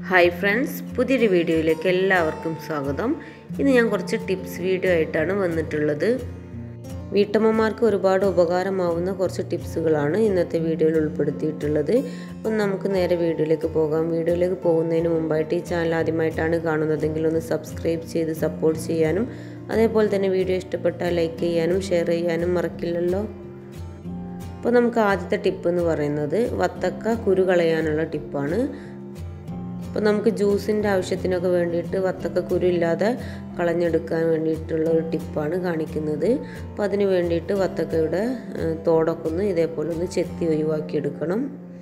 hi friends പുതിയൊരു വീഡിയോയിലേക്ക് എല്ലാവർക്കും സ്വാഗതം ഇന്ന് ഞാൻ കുറച്ച് ടിപ്സ് വീഡിയോ ആയിട്ടാണ് വന്നിട്ടുള്ളത് വീട്ടമ്മമാർക്ക് ഒരുപാട് ഉപകാരമാവുന്ന കുറച്ച് ടിപ്സുകളാണ് ഇന്നത്തെ വീഡിയോയിൽ ഉൾപ്പെടുത്തിയിട്ടുള്ളത് അപ്പം നമുക്ക് നേരെ വീഡിയോയിലേക്ക് പോകാം വീഡിയോയിലേക്ക് പോകുന്നതിന് മുമ്പായിട്ട് ഈ ചാനൽ ആദ്യമായിട്ടാണ് കാണുന്നതെങ്കിൽ ഒന്ന് സബ്സ്ക്രൈബ് ചെയ്ത് സപ്പോർട്ട് ചെയ്യാനും അതേപോലെ തന്നെ വീഡിയോ ഇഷ്ടപ്പെട്ടാൽ ലൈക്ക് ചെയ്യാനും ഷെയർ ചെയ്യാനും മറക്കില്ലല്ലോ അപ്പോൾ നമുക്ക് ആദ്യത്തെ ടിപ്പ് എന്ന് പറയുന്നത് വത്തക്ക കുരു കളയാനുള്ള ടിപ്പാണ് അപ്പോൾ നമുക്ക് ജ്യൂസിൻ്റെ ആവശ്യത്തിനൊക്കെ വേണ്ടിയിട്ട് വത്തക്ക കുരു ഇല്ലാതെ കളഞ്ഞെടുക്കാൻ വേണ്ടിയിട്ടുള്ള ഒരു ടിപ്പാണ് കാണിക്കുന്നത് അപ്പോൾ അതിന് വേണ്ടിയിട്ട് വത്തക്കയുടെ തോടൊക്കെ ഒന്ന് ഇതേപോലെ ഒന്ന് ചെത്തി ഒഴിവാക്കിയെടുക്കണം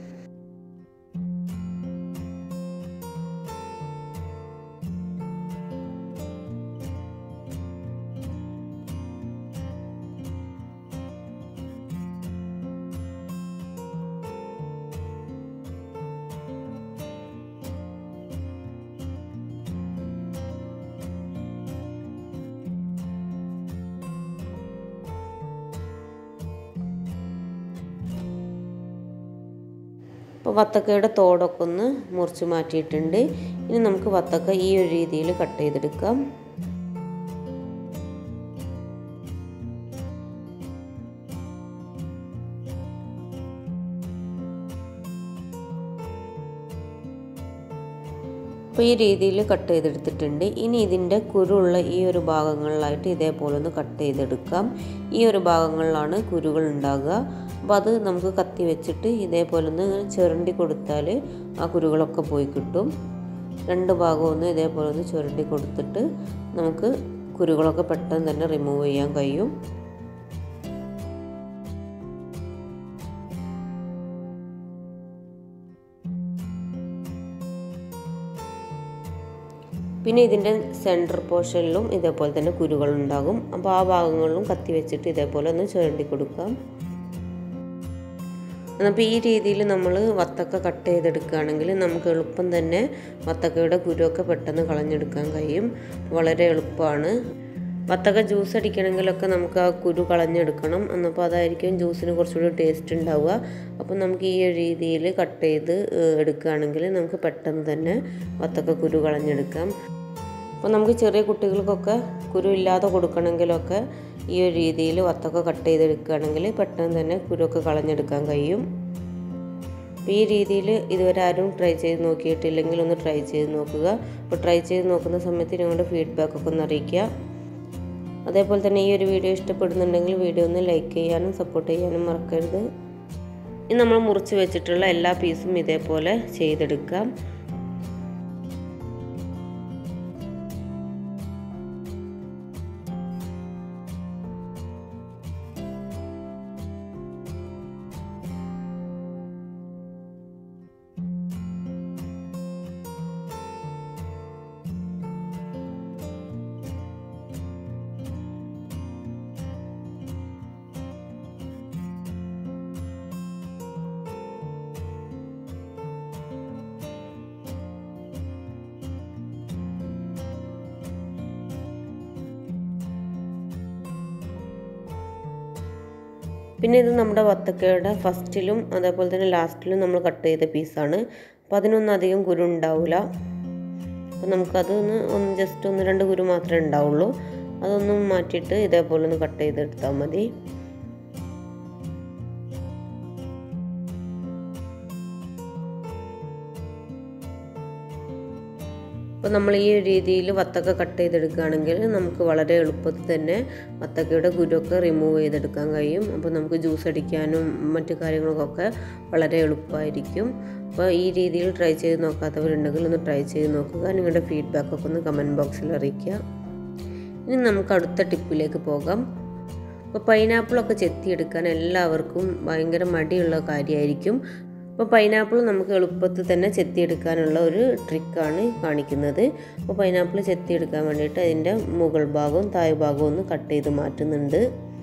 അപ്പോൾ വത്തക്കയുടെ തോടൊക്കെ ഒന്ന് മുറിച്ച് മാറ്റിയിട്ടുണ്ട് ഇനി നമുക്ക് വത്തക്ക ഈ ഒരു രീതിയിൽ കട്ട് ചെയ്തെടുക്കാം അപ്പോൾ ഈ രീതിയിൽ കട്ട് ചെയ്തെടുത്തിട്ടുണ്ട് ഇനി ഇതിൻ്റെ കുരുള്ള ഈ ഒരു ഭാഗങ്ങളിലായിട്ട് ഇതേപോലെ ഒന്ന് കട്ട് ചെയ്തെടുക്കാം ഈ ഒരു ഭാഗങ്ങളിലാണ് കുരുകൾ ഉണ്ടാകുക അപ്പോൾ അത് നമുക്ക് കത്തി വെച്ചിട്ട് ഇതേപോലെ ഒന്ന് ചുരണ്ടി കൊടുത്താൽ ആ കുരുകളൊക്കെ പോയി കിട്ടും രണ്ട് ഭാഗവും ഒന്ന് ഇതേപോലെ ഒന്ന് ചുരണ്ടി കൊടുത്തിട്ട് നമുക്ക് കുരുകളൊക്കെ പെട്ടെന്ന് തന്നെ റിമൂവ് ചെയ്യാൻ കഴിയും പിന്നെ ഇതിൻ്റെ സെൻറ്റർ പോർഷനിലും ഇതേപോലെ തന്നെ കുരുകൾ ഉണ്ടാകും അപ്പോൾ ആ ഭാഗങ്ങളിലും കത്തി വെച്ചിട്ട് ഇതേപോലെ ഒന്ന് ചുരണ്ടി കൊടുക്കാം അപ്പോൾ ഈ രീതിയിൽ നമ്മൾ വത്തക്ക കട്ട് ചെയ്തെടുക്കുകയാണെങ്കിൽ നമുക്ക് എളുപ്പം തന്നെ വത്തക്കയുടെ കുരുവൊക്കെ പെട്ടെന്ന് കളഞ്ഞെടുക്കാൻ കഴിയും വളരെ എളുപ്പമാണ് വത്തക്ക ജ്യൂസ് അടിക്കണമെങ്കിലൊക്കെ നമുക്ക് ആ കുരു കളഞ്ഞെടുക്കണം എന്നപ്പോൾ അതായിരിക്കും ജ്യൂസിന് കുറച്ചുകൂടി ടേസ്റ്റ് ഉണ്ടാവുക അപ്പോൾ നമുക്ക് ഈ ഒരു രീതിയിൽ കട്ട് ചെയ്ത് എടുക്കുകയാണെങ്കിൽ നമുക്ക് പെട്ടെന്ന് തന്നെ വത്തക്ക കുരു കളഞ്ഞെടുക്കാം അപ്പോൾ നമുക്ക് ചെറിയ കുട്ടികൾക്കൊക്കെ കുരു ഇല്ലാതെ കൊടുക്കണമെങ്കിലൊക്കെ ഈ ഒരു രീതിയിൽ വത്തക്ക കട്ട് ചെയ്തെടുക്കുകയാണെങ്കിൽ പെട്ടെന്ന് തന്നെ കുരുവൊക്കെ കളഞ്ഞെടുക്കാൻ കഴിയും അപ്പോൾ ഈ രീതിയിൽ ഇതുവരെ ആരും ട്രൈ ചെയ്ത് നോക്കിയിട്ടില്ലെങ്കിൽ ഒന്ന് ട്രൈ ചെയ്ത് നോക്കുക അപ്പോൾ ട്രൈ ചെയ്ത് നോക്കുന്ന സമയത്ത് നിങ്ങളുടെ ഫീഡ്ബാക്കൊക്കെ ഒന്ന് അറിയിക്കുക അതേപോലെ തന്നെ ഈ ഒരു വീഡിയോ ഇഷ്ടപ്പെടുന്നുണ്ടെങ്കിൽ വീഡിയോ ഒന്ന് ലൈക്ക് ചെയ്യാനും സപ്പോർട്ട് ചെയ്യാനും മറക്കരുത് ഇനി നമ്മൾ മുറിച്ച് വെച്ചിട്ടുള്ള എല്ലാ പീസും ഇതേപോലെ ചെയ്തെടുക്കാം പിന്നെ ഇത് നമ്മുടെ വത്തക്കയുടെ ഫസ്റ്റിലും അതേപോലെ തന്നെ ലാസ്റ്റിലും നമ്മൾ കട്ട് ചെയ്ത പീസാണ് അപ്പോൾ അതിനൊന്നും അധികം കുരു ഉണ്ടാവില്ല അപ്പോൾ നമുക്കതൊന്ന് ഒന്ന് ജസ്റ്റ് ഒന്ന് രണ്ട് കുരു മാത്രമേ ഉണ്ടാവുള്ളൂ അതൊന്നും മാറ്റിയിട്ട് ഇതേപോലെ ഒന്ന് കട്ട് ചെയ്തെടുത്താൽ മതി അപ്പോൾ നമ്മൾ ഈ ഒരു രീതിയിൽ വത്തക്ക കട്ട് ചെയ്തെടുക്കുകയാണെങ്കിൽ നമുക്ക് വളരെ എളുപ്പത്തിൽ തന്നെ വത്തക്കയുടെ കുരുവൊക്കെ റിമൂവ് ചെയ്തെടുക്കാൻ കഴിയും അപ്പോൾ നമുക്ക് ജ്യൂസ് അടിക്കാനും മറ്റു കാര്യങ്ങൾക്കൊക്കെ വളരെ എളുപ്പമായിരിക്കും അപ്പോൾ ഈ രീതിയിൽ ട്രൈ ചെയ്ത് നോക്കാത്തവരുണ്ടെങ്കിൽ ഒന്ന് ട്രൈ ചെയ്ത് നോക്കുക നിങ്ങളുടെ ഫീഡ്ബാക്കൊക്കെ ഒന്ന് കമൻറ്റ് ബോക്സിൽ അറിയിക്കുക ഇനി നമുക്ക് അടുത്ത ടിപ്പിലേക്ക് പോകാം അപ്പോൾ പൈനാപ്പിളൊക്കെ ചെത്തിയെടുക്കാൻ എല്ലാവർക്കും ഭയങ്കര മടിയുള്ള കാര്യമായിരിക്കും അപ്പോൾ പൈനാപ്പിൾ നമുക്ക് എളുപ്പത്തിൽ തന്നെ ചെത്തിയെടുക്കാനുള്ള ഒരു ട്രിക്കാണ് കാണിക്കുന്നത് അപ്പോൾ പൈനാപ്പിൾ ചെത്തിയെടുക്കാൻ വേണ്ടിയിട്ട് അതിൻ്റെ മുകൾ ഭാഗവും താഴ് ഭാഗവും ഒന്ന് കട്ട് ചെയ്ത് മാറ്റുന്നുണ്ട്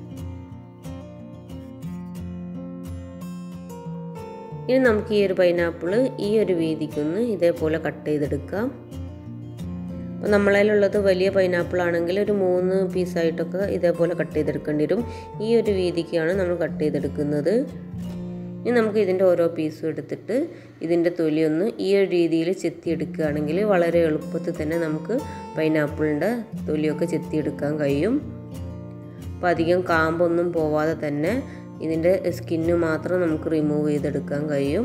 ഇനി നമുക്ക് ഈ ഒരു പൈനാപ്പിൾ ഈ ഒരു വീതിക്കൊന്ന് ഇതേപോലെ കട്ട് ചെയ്തെടുക്കാം അപ്പോൾ നമ്മളതിലുള്ളത് വലിയ പൈനാപ്പിൾ ആണെങ്കിൽ ഒരു മൂന്ന് പീസായിട്ടൊക്കെ ഇതേപോലെ കട്ട് ചെയ്തെടുക്കേണ്ടി വരും ഈ ഒരു വീതിക്കാണ് നമ്മൾ കട്ട് ചെയ്തെടുക്കുന്നത് ഇനി നമുക്ക് ഇതിൻ്റെ ഓരോ പീസും എടുത്തിട്ട് ഇതിൻ്റെ തൊലി ഒന്ന് ഈ ഒരു രീതിയിൽ ചെത്തിയെടുക്കുകയാണെങ്കിൽ വളരെ എളുപ്പത്തിൽ തന്നെ നമുക്ക് പൈനാപ്പിളിൻ്റെ തൊലിയൊക്കെ ചെത്തിയെടുക്കാൻ കഴിയും അപ്പോൾ അധികം കാമ്പൊന്നും പോവാതെ തന്നെ ഇതിൻ്റെ സ്കിന്ന് മാത്രം നമുക്ക് റിമൂവ് ചെയ്തെടുക്കാൻ കഴിയും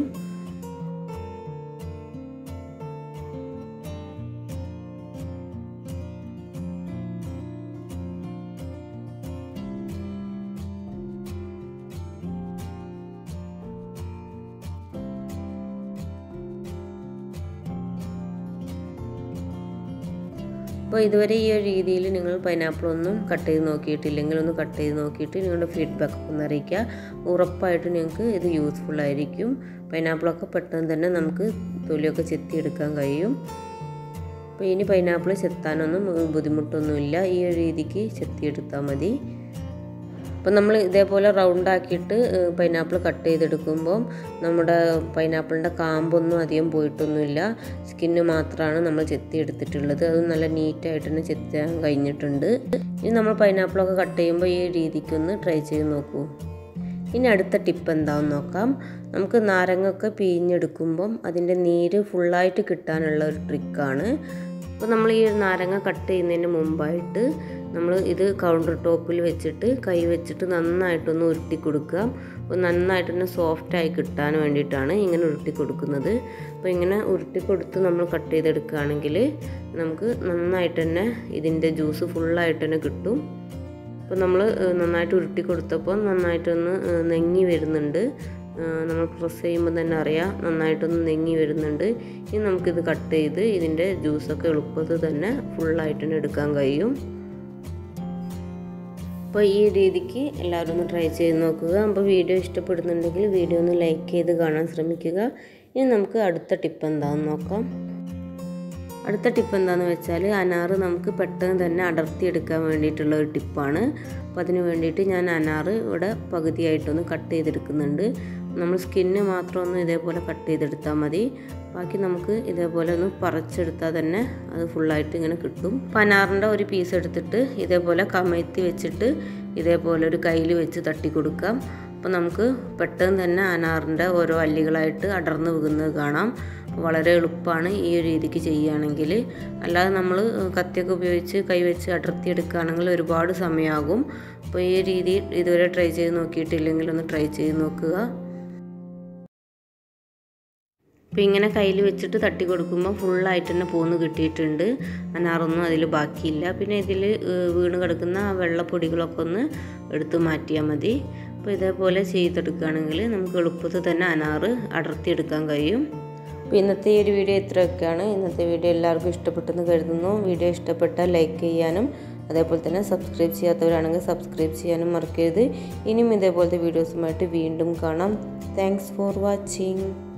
അപ്പോൾ ഇതുവരെ ഈ ഒരു രീതിയിൽ നിങ്ങൾ പൈനാപ്പിൾ ഒന്നും കട്ട് ചെയ്ത് നോക്കിയിട്ടില്ലെങ്കിൽ ഒന്ന് കട്ട് ചെയ്ത് നോക്കിയിട്ട് നിങ്ങളുടെ ഫീഡ്ബാക്ക് ഒന്ന് അറിയിക്കുക ഉറപ്പായിട്ടും നിങ്ങൾക്ക് ഇത് യൂസ്ഫുൾ ആയിരിക്കും പൈനാപ്പിളൊക്കെ പെട്ടെന്ന് തന്നെ നമുക്ക് തൊലിയൊക്കെ ചെത്തിയെടുക്കാൻ കഴിയും അപ്പോൾ ഇനി പൈനാപ്പിൾ ചെത്താനൊന്നും ബുദ്ധിമുട്ടൊന്നുമില്ല ഈ ഒരു രീതിക്ക് ചെത്തിയെടുത്താൽ മതി അപ്പം നമ്മൾ ഇതേപോലെ റൗണ്ട് ആക്കിയിട്ട് പൈനാപ്പിൾ കട്ട് ചെയ്തെടുക്കുമ്പോൾ നമ്മുടെ പൈനാപ്പിളിൻ്റെ കാമ്പൊന്നും അധികം പോയിട്ടൊന്നുമില്ല സ്കിന്ന് മാത്രമാണ് നമ്മൾ ചെത്തി എടുത്തിട്ടുള്ളത് അത് നല്ല നീറ്റായിട്ട് തന്നെ ചെത്താൻ കഴിഞ്ഞിട്ടുണ്ട് ഇനി നമ്മൾ പൈനാപ്പിളൊക്കെ കട്ട് ചെയ്യുമ്പോൾ ഈ രീതിക്കൊന്ന് ട്രൈ ചെയ്ത് നോക്കൂ ഇനി അടുത്ത ടിപ്പ് എന്താണെന്ന് നോക്കാം നമുക്ക് നാരങ്ങൊക്കെ പിഴിഞ്ഞെടുക്കുമ്പം അതിൻ്റെ നീര് ഫുള്ളായിട്ട് കിട്ടാനുള്ള ഒരു ട്രിക്കാണ് അപ്പോൾ നമ്മൾ ഈ ഒരു നാരങ്ങ കട്ട് ചെയ്യുന്നതിന് മുമ്പായിട്ട് നമ്മൾ ഇത് കൗണ്ടർ ടോപ്പിൽ വെച്ചിട്ട് കൈ വെച്ചിട്ട് നന്നായിട്ടൊന്ന് ഉരുട്ടി കൊടുക്കുക അപ്പോൾ നന്നായിട്ട് തന്നെ സോഫ്റ്റായി കിട്ടാൻ വേണ്ടിയിട്ടാണ് ഇങ്ങനെ ഉരുട്ടി കൊടുക്കുന്നത് അപ്പോൾ ഇങ്ങനെ ഉരുട്ടി കൊടുത്ത് നമ്മൾ കട്ട് ചെയ്തെടുക്കുകയാണെങ്കിൽ നമുക്ക് നന്നായിട്ട് തന്നെ ഇതിൻ്റെ ജ്യൂസ് ഫുള്ളായിട്ട് തന്നെ കിട്ടും അപ്പോൾ നമ്മൾ നന്നായിട്ട് ഉരുട്ടി കൊടുത്തപ്പോൾ നന്നായിട്ടൊന്ന് നെങ്ങി വരുന്നുണ്ട് നമ്മൾ പ്രസ് ചെയ്യുമ്പോൾ തന്നെ അറിയാം നന്നായിട്ടൊന്ന് നെങ്ങി വരുന്നുണ്ട് ഇനി നമുക്കിത് കട്ട് ചെയ്ത് ഇതിൻ്റെ ജ്യൂസൊക്കെ എളുപ്പത്തിൽ തന്നെ ഫുള്ളായിട്ട് തന്നെ എടുക്കാൻ കഴിയും അപ്പോൾ ഈ രീതിക്ക് എല്ലാവരും ഒന്ന് ട്രൈ ചെയ്ത് നോക്കുക അപ്പോൾ വീഡിയോ ഇഷ്ടപ്പെടുന്നുണ്ടെങ്കിൽ വീഡിയോ ഒന്ന് ലൈക്ക് ചെയ്ത് കാണാൻ ശ്രമിക്കുക ഇനി നമുക്ക് അടുത്ത ടിപ്പ് എന്താണെന്ന് നോക്കാം അടുത്ത ടിപ്പ് എന്താണെന്ന് വെച്ചാൽ അനാറ് നമുക്ക് പെട്ടെന്ന് തന്നെ അടർത്തിയെടുക്കാൻ വേണ്ടിയിട്ടുള്ള ഒരു ടിപ്പാണ് അപ്പോൾ അതിന് വേണ്ടിയിട്ട് ഞാൻ അനാറ് ഇവിടെ പകുതിയായിട്ടൊന്ന് കട്ട് ചെയ്തെടുക്കുന്നുണ്ട് നമ്മൾ സ്കിന്ന് മാത്രം ഒന്ന് ഇതേപോലെ കട്ട് ചെയ്തെടുത്താൽ മതി ബാക്കി നമുക്ക് ഇതേപോലെ ഒന്ന് പറിച്ചെടുത്താൽ തന്നെ അത് ഫുള്ളായിട്ട് ഇങ്ങനെ കിട്ടും പനാറിൻ്റെ ഒരു പീസ് എടുത്തിട്ട് ഇതേപോലെ കമഴ്ത്തി വെച്ചിട്ട് ഇതേപോലെ ഒരു കയ്യിൽ വെച്ച് തട്ടി കൊടുക്കാം അപ്പോൾ നമുക്ക് പെട്ടെന്ന് തന്നെ അനാറിൻ്റെ ഓരോ അല്ലികളായിട്ട് അടർന്നു വീകുന്നത് കാണാം വളരെ എളുപ്പമാണ് ഈ ഒരു രീതിക്ക് ചെയ്യുകയാണെങ്കിൽ അല്ലാതെ നമ്മൾ കത്തിയൊക്കെ ഉപയോഗിച്ച് കൈവച്ച് അടർത്തിയെടുക്കുകയാണെങ്കിൽ ഒരുപാട് സമയമാകും അപ്പോൾ ഈ രീതി ഇതുവരെ ട്രൈ ചെയ്ത് നോക്കിയിട്ടില്ലെങ്കിൽ ഒന്ന് ട്രൈ ചെയ്ത് നോക്കുക അപ്പോൾ ഇങ്ങനെ കയ്യിൽ വെച്ചിട്ട് തട്ടി കൊടുക്കുമ്പോൾ ഫുള്ളായിട്ട് തന്നെ പോന്ന് കിട്ടിയിട്ടുണ്ട് അനാറൊന്നും അതിൽ ബാക്കിയില്ല പിന്നെ ഇതിൽ വീണ് കിടക്കുന്ന ആ വെള്ളപ്പൊടികളൊക്കെ ഒന്ന് എടുത്ത് മാറ്റിയാൽ മതി അപ്പോൾ ഇതേപോലെ ചെയ്തെടുക്കുകയാണെങ്കിൽ നമുക്ക് എളുപ്പത്തിൽ തന്നെ അനാറ് അടർത്തിയെടുക്കാൻ കഴിയും അപ്പോൾ ഇന്നത്തെ ഈ ഒരു വീഡിയോ ഇത്രയൊക്കെയാണ് ഇന്നത്തെ വീഡിയോ എല്ലാവർക്കും ഇഷ്ടപ്പെട്ടെന്ന് കരുതുന്നു വീഡിയോ ഇഷ്ടപ്പെട്ടാൽ ലൈക്ക് ചെയ്യാനും അതേപോലെ തന്നെ സബ്സ്ക്രൈബ് ചെയ്യാത്തവരാണെങ്കിൽ സബ്സ്ക്രൈബ് ചെയ്യാനും മറക്കരുത് ഇനിയും ഇതേപോലത്തെ വീഡിയോസുമായിട്ട് വീണ്ടും കാണാം താങ്ക്സ് ഫോർ വാച്ചിങ്